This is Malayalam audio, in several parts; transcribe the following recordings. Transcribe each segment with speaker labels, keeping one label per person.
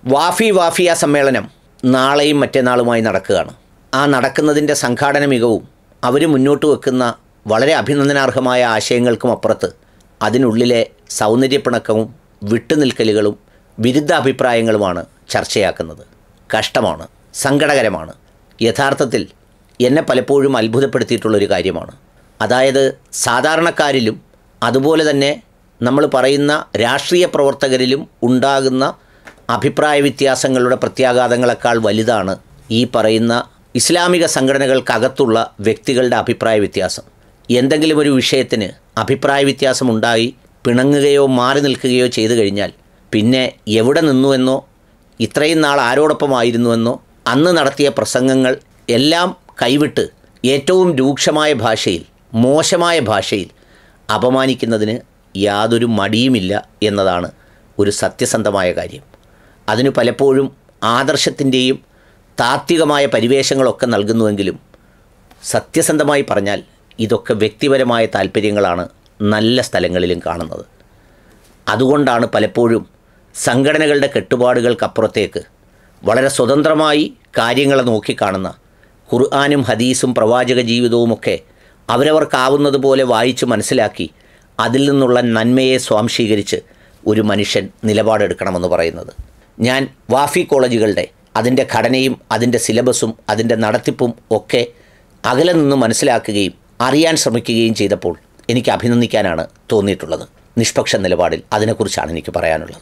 Speaker 1: വാഫി വാഫിയ സമ്മേളനം നാളെയും മറ്റന്നാളുമായി നടക്കുകയാണ് ആ നടക്കുന്നതിൻ്റെ സംഘാടന മികവും അവർ മുന്നോട്ട് വെക്കുന്ന വളരെ അഭിനന്ദനാർഹമായ ആശയങ്ങൾക്കും അപ്പുറത്ത് അതിനുള്ളിലെ സൗന്ദര്യപ്പിണക്കവും വിട്ടുനിൽക്കലുകളും വിരുദ്ധ അഭിപ്രായങ്ങളുമാണ് ചർച്ചയാക്കുന്നത് കഷ്ടമാണ് സങ്കടകരമാണ് യഥാർത്ഥത്തിൽ എന്നെ പലപ്പോഴും അത്ഭുതപ്പെടുത്തിയിട്ടുള്ളൊരു കാര്യമാണ് അതായത് സാധാരണക്കാരിലും അതുപോലെ തന്നെ നമ്മൾ പറയുന്ന രാഷ്ട്രീയ പ്രവർത്തകരിലും ഉണ്ടാകുന്ന അഭിപ്രായ വ്യത്യാസങ്ങളുടെ പ്രത്യാഘാതങ്ങളെക്കാൾ വലുതാണ് ഈ പറയുന്ന ഇസ്ലാമിക സംഘടനകൾക്കകത്തുള്ള വ്യക്തികളുടെ അഭിപ്രായ വ്യത്യാസം എന്തെങ്കിലും ഒരു വിഷയത്തിന് അഭിപ്രായ വ്യത്യാസം ഉണ്ടായി പിണങ്ങുകയോ മാറി നിൽക്കുകയോ ചെയ്തു കഴിഞ്ഞാൽ പിന്നെ എവിടെ നിന്നുവെന്നോ ഇത്രയും നാൾ ആരോടൊപ്പമായിരുന്നുവെന്നോ അന്ന് നടത്തിയ പ്രസംഗങ്ങൾ എല്ലാം കൈവിട്ട് ഏറ്റവും രൂക്ഷമായ ഭാഷയിൽ മോശമായ ഭാഷയിൽ അപമാനിക്കുന്നതിന് യാതൊരു മടിയുമില്ല എന്നതാണ് ഒരു സത്യസന്ധമായ കാര്യം അതിന് പലപ്പോഴും ആദർശത്തിൻ്റെയും താത്വികമായ പരിവേഷങ്ങളൊക്കെ നൽകുന്നുവെങ്കിലും സത്യസന്ധമായി പറഞ്ഞാൽ ഇതൊക്കെ വ്യക്തിപരമായ താല്പര്യങ്ങളാണ് നല്ല സ്ഥലങ്ങളിലും കാണുന്നത് അതുകൊണ്ടാണ് പലപ്പോഴും സംഘടനകളുടെ കെട്ടുപാടുകൾക്കപ്പുറത്തേക്ക് വളരെ സ്വതന്ത്രമായി കാര്യങ്ങളെ നോക്കിക്കാണുന്ന ഖുർആാനും ഹദീസും പ്രവാചക ജീവിതവുമൊക്കെ അവരവർക്കാവുന്നത് പോലെ വായിച്ച് മനസ്സിലാക്കി അതിൽ നിന്നുള്ള നന്മയെ സ്വാംശീകരിച്ച് ഒരു മനുഷ്യൻ നിലപാടെടുക്കണമെന്ന് പറയുന്നത് ഞാൻ വാഫി കോളേജുകളുടെ അതിൻ്റെ ഘടനയും അതിൻ്റെ സിലബസും അതിൻ്റെ നടത്തിപ്പും ഒക്കെ അകലെ നിന്ന് മനസ്സിലാക്കുകയും അറിയാൻ ശ്രമിക്കുകയും ചെയ്തപ്പോൾ എനിക്ക് അഭിനന്ദിക്കാനാണ് തോന്നിയിട്ടുള്ളത് നിഷ്പക്ഷ നിലപാടിൽ അതിനെക്കുറിച്ചാണ് എനിക്ക് പറയാനുള്ളത്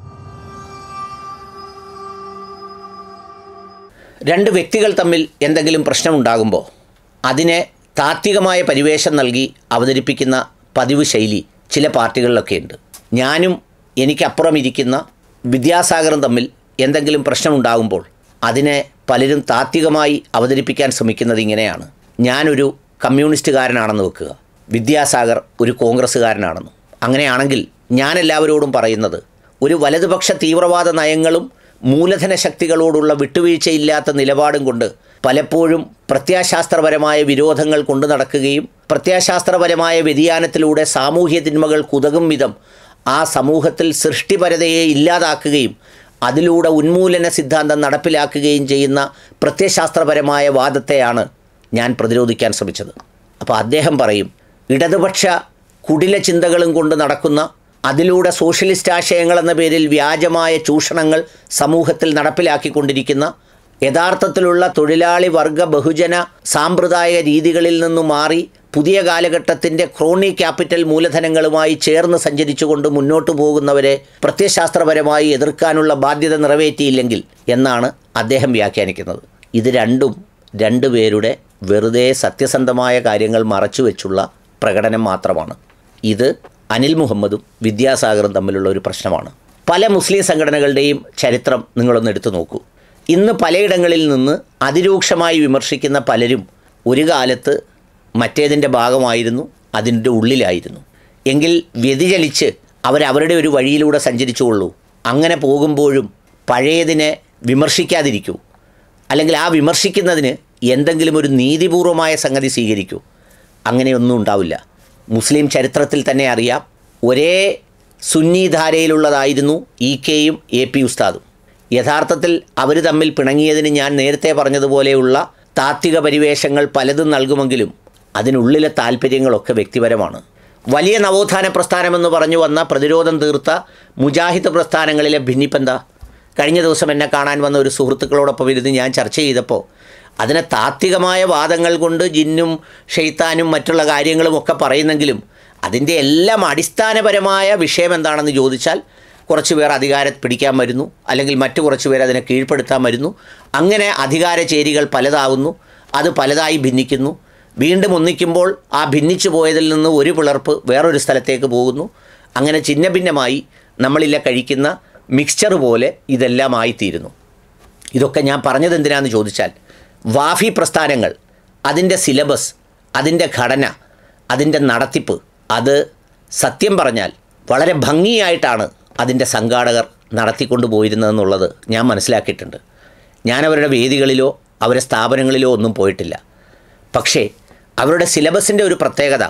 Speaker 1: രണ്ട് വ്യക്തികൾ തമ്മിൽ എന്തെങ്കിലും പ്രശ്നമുണ്ടാകുമ്പോൾ അതിനെ താത്വികമായ പരിവേഷം നൽകി അവതരിപ്പിക്കുന്ന പതിവ് ശൈലി ചില പാർട്ടികളിലൊക്കെ ഉണ്ട് ഞാനും എനിക്കപ്പുറം ഇരിക്കുന്ന വിദ്യാസാഗറും തമ്മിൽ എന്തെങ്കിലും പ്രശ്നമുണ്ടാകുമ്പോൾ അതിനെ പലരും താത്വികമായി അവതരിപ്പിക്കാൻ ശ്രമിക്കുന്നത് ഇങ്ങനെയാണ് ഞാനൊരു കമ്മ്യൂണിസ്റ്റുകാരനാണെന്ന് വെക്കുക വിദ്യാസാഗർ ഒരു കോൺഗ്രസ്സുകാരനാണെന്നും അങ്ങനെയാണെങ്കിൽ ഞാൻ എല്ലാവരോടും പറയുന്നത് ഒരു വലതുപക്ഷ തീവ്രവാദ നയങ്ങളും മൂലധന ശക്തികളോടുള്ള വിട്ടുവീഴ്ചയില്ലാത്ത നിലപാടും കൊണ്ട് പലപ്പോഴും പ്രത്യാശാസ്ത്രപരമായ വിരോധങ്ങൾ കൊണ്ടു നടക്കുകയും പ്രത്യാശാസ്ത്രപരമായ വ്യതിയാനത്തിലൂടെ സാമൂഹ്യ തിന്മകൾ കുതകും വിധം ആ സമൂഹത്തിൽ സൃഷ്ടിപരതയെ ഇല്ലാതാക്കുകയും അതിലൂടെ ഉന്മൂലന സിദ്ധാന്തം നടപ്പിലാക്കുകയും ചെയ്യുന്ന പ്രത്യയശാസ്ത്രപരമായ വാദത്തെയാണ് ഞാൻ പ്രതിരോധിക്കാൻ ശ്രമിച്ചത് അപ്പോൾ അദ്ദേഹം പറയും ഇടതുപക്ഷ കുടില ചിന്തകളും കൊണ്ട് നടക്കുന്ന അതിലൂടെ സോഷ്യലിസ്റ്റ് ആശയങ്ങൾ എന്ന പേരിൽ വ്യാജമായ ചൂഷണങ്ങൾ സമൂഹത്തിൽ നടപ്പിലാക്കിക്കൊണ്ടിരിക്കുന്ന യഥാർത്ഥത്തിലുള്ള തൊഴിലാളി വർഗ ബഹുജന സാമ്പ്രദായിക രീതികളിൽ നിന്നു മാറി പുതിയ കാലഘട്ടത്തിൻ്റെ ക്രോണി ക്യാപിറ്റൽ മൂലധനങ്ങളുമായി ചേർന്ന് സഞ്ചരിച്ചുകൊണ്ട് മുന്നോട്ട് പോകുന്നവരെ പ്രത്യയശാസ്ത്രപരമായി എതിർക്കാനുള്ള ബാധ്യത നിറവേറ്റിയില്ലെങ്കിൽ എന്നാണ് അദ്ദേഹം വ്യാഖ്യാനിക്കുന്നത് ഇത് രണ്ടും രണ്ടുപേരുടെ വെറുതെ സത്യസന്ധമായ കാര്യങ്ങൾ മറച്ചുവെച്ചുള്ള പ്രകടനം മാത്രമാണ് ഇത് അനിൽ മുഹമ്മദും വിദ്യാസാഗറും തമ്മിലുള്ള ഒരു പ്രശ്നമാണ് പല മുസ്ലിം സംഘടനകളുടെയും ചരിത്രം നിങ്ങളൊന്ന് എടുത്തു നോക്കൂ ഇന്ന് പലയിടങ്ങളിൽ നിന്ന് അതിരൂക്ഷമായി വിമർശിക്കുന്ന പലരും ഒരു കാലത്ത് മറ്റേതിൻ്റെ ഭാഗമായിരുന്നു അതിൻ്റെ ഉള്ളിലായിരുന്നു എങ്കിൽ വ്യതിചലിച്ച് അവരവരുടെ ഒരു വഴിയിലൂടെ സഞ്ചരിച്ചുകൊള്ളൂ അങ്ങനെ പോകുമ്പോഴും പഴയതിനെ വിമർശിക്കാതിരിക്കൂ അല്ലെങ്കിൽ ആ വിമർശിക്കുന്നതിന് എന്തെങ്കിലും ഒരു നീതിപൂർവമായ സംഗതി സ്വീകരിക്കൂ അങ്ങനെയൊന്നും ഉണ്ടാവില്ല മുസ്ലിം ചരിത്രത്തിൽ തന്നെ അറിയാം ഒരേ സുന്നി ധാരയിലുള്ളതായിരുന്നു ഇ കെയും എ പി ഉസ്താദും യഥാർത്ഥത്തിൽ അവർ തമ്മിൽ പിണങ്ങിയതിന് ഞാൻ നേരത്തെ പറഞ്ഞതുപോലെയുള്ള താത്വിക പരിവേഷങ്ങൾ പലതും നൽകുമെങ്കിലും അതിനുള്ളിലെ താല്പര്യങ്ങളൊക്കെ വ്യക്തിപരമാണ് വലിയ നവോത്ഥാന പ്രസ്ഥാനമെന്ന് പറഞ്ഞു വന്ന പ്രതിരോധം തീർത്ത മുജാഹിദ് പ്രസ്ഥാനങ്ങളിലെ ഭിന്നിപ്പെന്താ കഴിഞ്ഞ ദിവസം എന്നെ കാണാൻ വന്ന ഒരു സുഹൃത്തുക്കളോടൊപ്പം ഇരുന്ന് ഞാൻ ചർച്ച ചെയ്തപ്പോൾ അതിനെ താത്വികമായ വാദങ്ങൾ കൊണ്ട് ജിന്നും ഷെയ്ത്താനും മറ്റുള്ള കാര്യങ്ങളും ഒക്കെ പറയുന്നെങ്കിലും അതിൻ്റെ എല്ലാം അടിസ്ഥാനപരമായ വിഷയം എന്താണെന്ന് ചോദിച്ചാൽ കുറച്ച് പേർ അധികാരം പിടിക്കാൻ വരുന്നു അല്ലെങ്കിൽ മറ്റു കുറച്ച് പേർ അതിനെ കീഴ്പ്പെടുത്താൻ വരുന്നു അങ്ങനെ അധികാര ചേരികൾ പലതാവുന്നു അത് പലതായി ഭിന്നിക്കുന്നു വീണ്ടും ഒന്നിക്കുമ്പോൾ ആ ഭിന്നിച്ചു പോയതിൽ നിന്ന് ഒരു പിളർപ്പ് വേറൊരു സ്ഥലത്തേക്ക് പോകുന്നു അങ്ങനെ ഛിന്ന ഭിന്നമായി നമ്മളില്ല കഴിക്കുന്ന മിക്സ്ചർ പോലെ ഇതെല്ലാം ആയിത്തീരുന്നു ഇതൊക്കെ ഞാൻ പറഞ്ഞത് എന്തിനാന്ന് ചോദിച്ചാൽ വാഫി പ്രസ്ഥാനങ്ങൾ അതിൻ്റെ സിലബസ് അതിൻ്റെ ഘടന അതിൻ്റെ നടത്തിപ്പ് അത് സത്യം പറഞ്ഞാൽ വളരെ ഭംഗിയായിട്ടാണ് അതിൻ്റെ സംഘാടകർ നടത്തിക്കൊണ്ടു പോയിരുന്നതെന്നുള്ളത് ഞാൻ മനസ്സിലാക്കിയിട്ടുണ്ട് ഞാൻ അവരുടെ വേദികളിലോ അവരുടെ സ്ഥാപനങ്ങളിലോ ഒന്നും പോയിട്ടില്ല പക്ഷേ അവരുടെ സിലബസിൻ്റെ ഒരു പ്രത്യേകത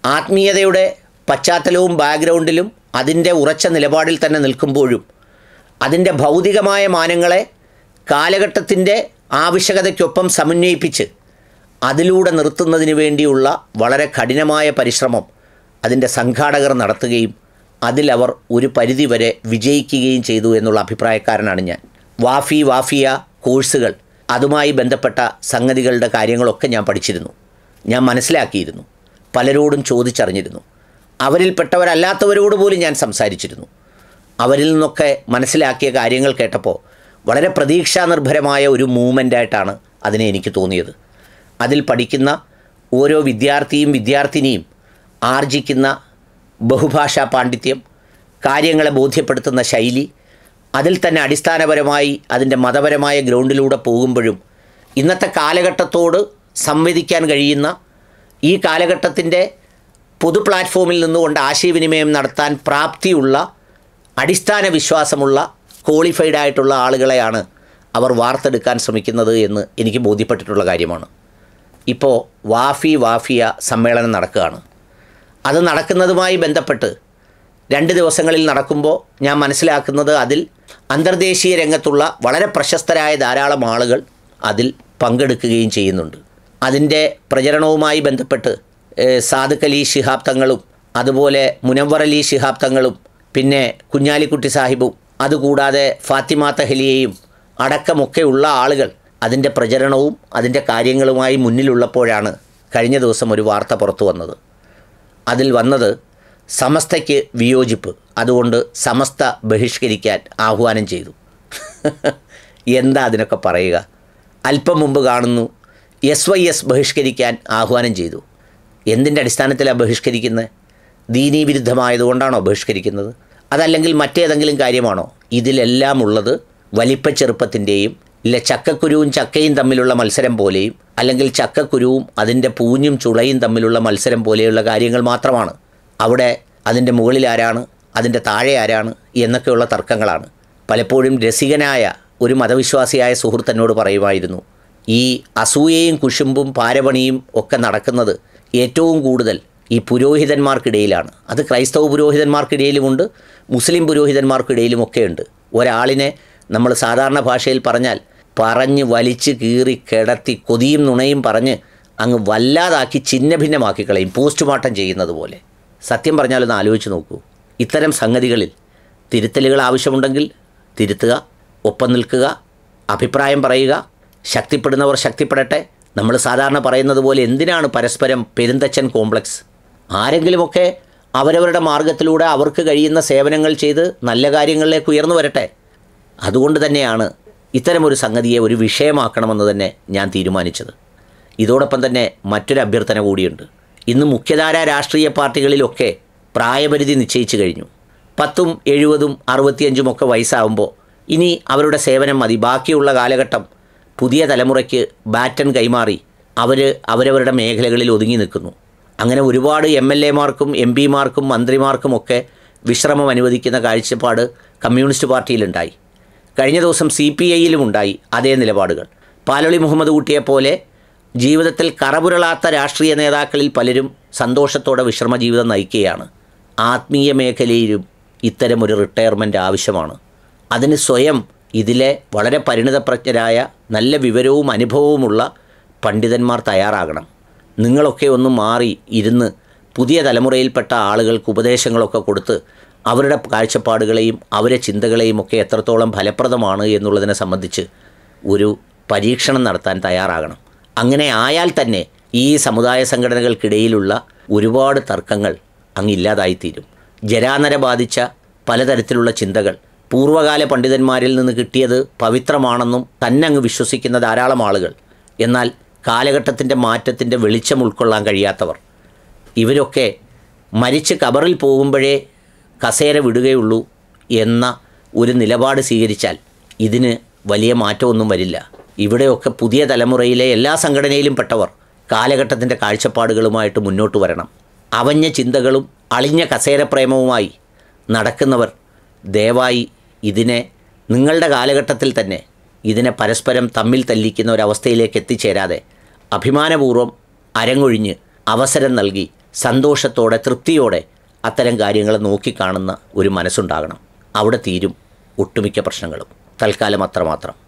Speaker 1: ആത്മീയതയുടെ പശ്ചാത്തലവും ബാക്ക്ഗ്രൗണ്ടിലും അതിൻ്റെ ഉറച്ച നിലപാടിൽ തന്നെ നിൽക്കുമ്പോഴും അതിൻ്റെ ഭൗതികമായ മാനങ്ങളെ കാലഘട്ടത്തിൻ്റെ ആവശ്യകതയ്ക്കൊപ്പം സമന്വയിപ്പിച്ച് അതിലൂടെ നിർത്തുന്നതിന് വേണ്ടിയുള്ള വളരെ കഠിനമായ പരിശ്രമം അതിൻ്റെ സംഘാടകർ നടത്തുകയും അതിലവർ ഒരു പരിധിവരെ വിജയിക്കുകയും ചെയ്തു എന്നുള്ള അഭിപ്രായക്കാരനാണ് ഞാൻ വാഫി വാഫിയ കോഴ്സുകൾ അതുമായി ബന്ധപ്പെട്ട സംഗതികളുടെ കാര്യങ്ങളൊക്കെ ഞാൻ പഠിച്ചിരുന്നു ഞാൻ മനസ്സിലാക്കിയിരുന്നു പലരോടും ചോദിച്ചറിഞ്ഞിരുന്നു അവരിൽപ്പെട്ടവരല്ലാത്തവരോട് പോലും ഞാൻ സംസാരിച്ചിരുന്നു അവരിൽ നിന്നൊക്കെ മനസ്സിലാക്കിയ കാര്യങ്ങൾ കേട്ടപ്പോൾ വളരെ പ്രതീക്ഷാനിർഭരമായ ഒരു മൂവ്മെൻ്റായിട്ടാണ് അതിനെ എനിക്ക് തോന്നിയത് അതിൽ പഠിക്കുന്ന ഓരോ വിദ്യാർത്ഥിയും വിദ്യാർത്ഥിനിയും ആർജിക്കുന്ന ബഹുഭാഷാ പാണ്ഡിത്യം കാര്യങ്ങളെ ബോധ്യപ്പെടുത്തുന്ന ശൈലി അതിൽ തന്നെ അടിസ്ഥാനപരമായി അതിൻ്റെ മതപരമായ ഗ്രൗണ്ടിലൂടെ പോകുമ്പോഴും ഇന്നത്തെ കാലഘട്ടത്തോട് സംവദിക്കാൻ കഴിയുന്ന ഈ കാലഘട്ടത്തിൻ്റെ പൊതു പ്ലാറ്റ്ഫോമിൽ നിന്നുകൊണ്ട് ആശയവിനിമയം നടത്താൻ പ്രാപ്തിയുള്ള അടിസ്ഥാന വിശ്വാസമുള്ള ക്വാളിഫൈഡ് ആയിട്ടുള്ള ആളുകളെയാണ് അവർ വാർത്തെടുക്കാൻ ശ്രമിക്കുന്നത് എന്ന് എനിക്ക് ബോധ്യപ്പെട്ടിട്ടുള്ള കാര്യമാണ് ഇപ്പോൾ വാഫി വാഫിയ സമ്മേളനം നടക്കുകയാണ് അത് നടക്കുന്നതുമായി ബന്ധപ്പെട്ട് രണ്ട് ദിവസങ്ങളിൽ നടക്കുമ്പോൾ ഞാൻ മനസ്സിലാക്കുന്നത് അതിൽ അന്തർദേശീയ രംഗത്തുള്ള വളരെ പ്രശസ്തരായ ധാരാളം ആളുകൾ അതിൽ പങ്കെടുക്കുകയും ചെയ്യുന്നുണ്ട് അതിൻ്റെ പ്രചരണവുമായി ബന്ധപ്പെട്ട് ഏഹ്, സാദിഖ് അലി ശിഹാബ് തങ്ങളും അതുപോലെ മുനവർ അലി ശിഹാബ് തങ്ങളും പിന്നെ കുഞ്ഞാലിക്കുട്ടി സാഹിബും അതുകൂടാതെ ഫാത്തിമ തഹലിയയും അടക്കമൊക്കെയുള്ള ആളുകൾ അതിൻ്റെ പ്രചരണവും അതിൻ്റെ കാര്യങ്ങളുമായി മുന്നിലുള്ളപ്പോഴാണ് കഴിഞ്ഞ ദിവസം ഒരു വാർത്ത പുറത്തു വന്നത് അതിൽ വന്നത് സമസ്തയ്ക്ക് വിയോജിപ്പ് അതുകൊണ്ട് സമസ്ത ബഹിഷ്കരിക്കാൻ ആഹ്വാനം ചെയ്തു എന്താ അതിനൊക്കെ പറയുക അല്പം മുമ്പ് കാണുന്നു എസ് വൈ എസ് ബഹിഷ്കരിക്കാൻ ആഹ്വാനം ചെയ്തു എന്തിൻ്റെ അടിസ്ഥാനത്തിലാണ് ബഹിഷ്കരിക്കുന്നത് ദീനീ വിരുദ്ധമായതുകൊണ്ടാണോ ബഹിഷ്കരിക്കുന്നത് അതല്ലെങ്കിൽ മറ്റേതെങ്കിലും കാര്യമാണോ ഇതിലെല്ലാം ഉള്ളത് വലിപ്പച്ചെറുപ്പത്തിൻ്റെയും ഇല്ല ചക്കക്കുരുവും ചക്കയും തമ്മിലുള്ള മത്സരം പോലെയും അല്ലെങ്കിൽ ചക്കക്കുരുവും അതിൻ്റെ പൂഞ്ഞും ചുളയും തമ്മിലുള്ള മത്സരം പോലെയുള്ള കാര്യങ്ങൾ മാത്രമാണ് അവിടെ അതിൻ്റെ മുകളിൽ ആരാണ് അതിൻ്റെ താഴെ ആരാണ് എന്നൊക്കെയുള്ള തർക്കങ്ങളാണ് പലപ്പോഴും രസികനായ ഒരു മതവിശ്വാസിയായ സുഹൃത്ത് എന്നോട് പറയുമായിരുന്നു ഈ അസൂയയും കുശുമ്പും പാരപണിയും ഒക്കെ നടക്കുന്നത് ഏറ്റവും കൂടുതൽ ഈ പുരോഹിതന്മാർക്കിടയിലാണ് അത് ക്രൈസ്തവ പുരോഹിതന്മാർക്കിടയിലുമുണ്ട് മുസ്ലിം പുരോഹിതന്മാർക്കിടയിലുമൊക്കെ ഉണ്ട് ഒരാളിനെ നമ്മൾ സാധാരണ ഭാഷയിൽ പറഞ്ഞാൽ പറഞ്ഞ് വലിച്ച് കീറി കിടത്തി കൊതിയും നുണയും പറഞ്ഞ് അങ്ങ് വല്ലാതാക്കി ഛിന്ന ഭിന്നമാക്കി കളയും പോസ്റ്റ്മോർട്ടം ചെയ്യുന്നത് പോലെ സത്യം പറഞ്ഞാലൊന്ന് ആലോചിച്ച് നോക്കൂ ഇത്തരം സംഗതികളിൽ തിരുത്തലുകൾ ആവശ്യമുണ്ടെങ്കിൽ തിരുത്തുക ഒപ്പം നിൽക്കുക അഭിപ്രായം പറയുക ശക്തിപ്പെടുന്നവർ ശക്തിപ്പെടട്ടെ നമ്മൾ സാധാരണ പറയുന്നത് പോലെ എന്തിനാണ് പരസ്പരം പെരുന്തച്ചൻ കോംപ്ലക്സ് ആരെങ്കിലുമൊക്കെ അവരവരുടെ മാർഗത്തിലൂടെ അവർക്ക് കഴിയുന്ന സേവനങ്ങൾ ചെയ്ത് നല്ല കാര്യങ്ങളിലേക്ക് ഉയർന്നു വരട്ടെ അതുകൊണ്ട് തന്നെയാണ് ഇത്തരമൊരു സംഗതിയെ ഒരു വിഷയമാക്കണമെന്ന് തന്നെ ഞാൻ തീരുമാനിച്ചത് ഇതോടൊപ്പം തന്നെ മറ്റൊരു അഭ്യർത്ഥന കൂടിയുണ്ട് ഇന്ന് മുഖ്യധാര രാഷ്ട്രീയ പാർട്ടികളിലൊക്കെ പ്രായപരിധി നിശ്ചയിച്ചു കഴിഞ്ഞു പത്തും എഴുപതും അറുപത്തിയഞ്ചും ഒക്കെ വയസ്സാവുമ്പോൾ ഇനി അവരുടെ സേവനം മതി ബാക്കിയുള്ള കാലഘട്ടം പുതിയ തലമുറയ്ക്ക് ബാറ്റൺ കൈമാറി അവർ അവരവരുടെ മേഖലകളിൽ ഒതുങ്ങി നിൽക്കുന്നു അങ്ങനെ ഒരുപാട് എം എൽ എമാർക്കും എം പിമാർക്കും മന്ത്രിമാർക്കും ഒക്കെ വിശ്രമം അനുവദിക്കുന്ന കാഴ്ചപ്പാട് കമ്മ്യൂണിസ്റ്റ് പാർട്ടിയിലുണ്ടായി കഴിഞ്ഞ ദിവസം സി പി ഐയിലും ഉണ്ടായി അതേ നിലപാടുകൾ പാലൊളി മുഹമ്മദ് കുട്ടിയെപ്പോലെ ജീവിതത്തിൽ കറപുരളാത്ത രാഷ്ട്രീയ നേതാക്കളിൽ പലരും സന്തോഷത്തോടെ വിശ്രമ ജീവിതം നയിക്കുകയാണ് ആത്മീയ മേഖലയിലും ഇത്തരമൊരു റിട്ടയർമെൻറ്റ് ആവശ്യമാണ് അതിന് സ്വയം ഇതിലെ വളരെ പരിണിതപ്രജ്ഞരായ നല്ല വിവരവും അനുഭവവുമുള്ള പണ്ഡിതന്മാർ തയ്യാറാകണം നിങ്ങളൊക്കെ ഒന്ന് മാറി ഇരുന്ന് പുതിയ തലമുറയിൽപ്പെട്ട ആളുകൾക്ക് ഉപദേശങ്ങളൊക്കെ കൊടുത്ത് അവരുടെ കാഴ്ചപ്പാടുകളെയും അവരുടെ ചിന്തകളെയും ഒക്കെ എത്രത്തോളം ഫലപ്രദമാണ് എന്നുള്ളതിനെ സംബന്ധിച്ച് ഒരു പരീക്ഷണം നടത്താൻ തയ്യാറാകണം അങ്ങനെ ആയാൽ തന്നെ ഈ സമുദായ സംഘടനകൾക്കിടയിലുള്ള ഒരുപാട് തർക്കങ്ങൾ അങ്ങ് ഇല്ലാതായിത്തീരും ജരാനര ബാധിച്ച പലതരത്തിലുള്ള ചിന്തകൾ പൂർവ്വകാല പണ്ഡിതന്മാരിൽ നിന്ന് കിട്ടിയത് പവിത്രമാണെന്നും തന്നെ അങ്ങ് വിശ്വസിക്കുന്ന ധാരാളം ആളുകൾ എന്നാൽ കാലഘട്ടത്തിൻ്റെ മാറ്റത്തിൻ്റെ വെളിച്ചം ഉൾക്കൊള്ളാൻ കഴിയാത്തവർ ഇവരൊക്കെ മരിച്ച് കബറിൽ പോകുമ്പോഴേ കസേര വിടുകയുള്ളൂ എന്ന ഒരു നിലപാട് സ്വീകരിച്ചാൽ ഇതിന് വലിയ മാറ്റമൊന്നും വരില്ല ഇവിടെയൊക്കെ പുതിയ തലമുറയിലെ എല്ലാ സംഘടനയിലും പെട്ടവർ കാലഘട്ടത്തിൻ്റെ കാഴ്ചപ്പാടുകളുമായിട്ട് മുന്നോട്ട് വരണം അവഞ്ഞ ചിന്തകളും അളിഞ്ഞ കസേരപ്രേമവുമായി നടക്കുന്നവർ ദയവായി ഇതിനെ നിങ്ങളുടെ കാലഘട്ടത്തിൽ തന്നെ ഇതിനെ പരസ്പരം തമ്മിൽ തല്ലിക്കുന്ന ഒരവസ്ഥയിലേക്ക് എത്തിച്ചേരാതെ അഭിമാനപൂർവ്വം അരങ്ങൊഴിഞ്ഞ് അവസരം നൽകി സന്തോഷത്തോടെ തൃപ്തിയോടെ അത്തരം കാര്യങ്ങൾ നോക്കിക്കാണുന്ന ഒരു മനസ്സുണ്ടാകണം അവിടെ തീരും ഒട്ടുമിക്ക പ്രശ്നങ്ങളും തൽക്കാലം അത്രമാത്രം